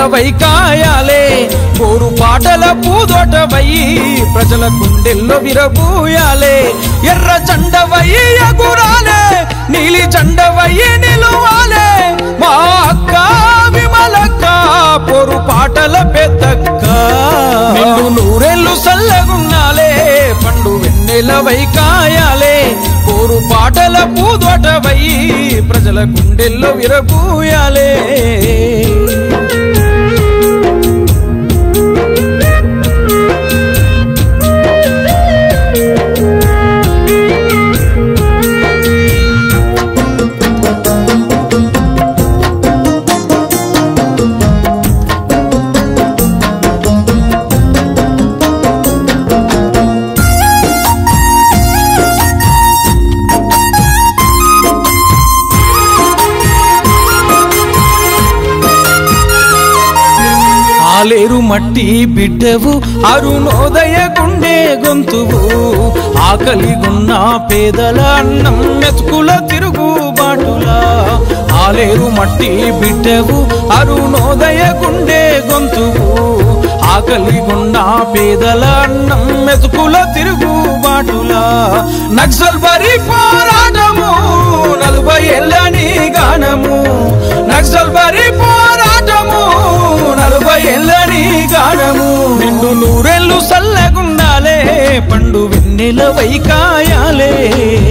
వైకాయాలే కోరు పాటల పూదోటవై ప్రజల గుండెల్లో విరబూయాలే ఎర్ర జెండవై ఎగురాలే నీలి జెండవై నిలువాలే మా అక్క విమలక్క పొరు పాటల పెద్దక్క నిన్ను నూరెళ్ళు సల్లగున్నాలే పండు వెన్నెల వైకాయాలే కోరు పాటల పూదోటవై ప్రజల గుండెల్లో విరబూయాలే ఆలేరు మట్టి బిడ్డవు అరుణోదయ గుండె గొంతువు ఆకలిగున్న పేదల అన్నం మెతుకుల తిరుగు బాటులా ఆలేరు మట్టి బిడ్డవు అరుణోదయ గుండె గొంతువు ఆకలిగున్న పేదల అన్నం మెతుకుల తిరుగు బాటులా నక్సల్ బరి పోరాటము నలభై ఏళ్ళని గానము నక్సల్ బరి పోరాటము నలభై ఏళ్ళని గానము నిన్ను నూరెళ్ళు సల్లగుండాలే పండు వెన్నెల వైకాయాలే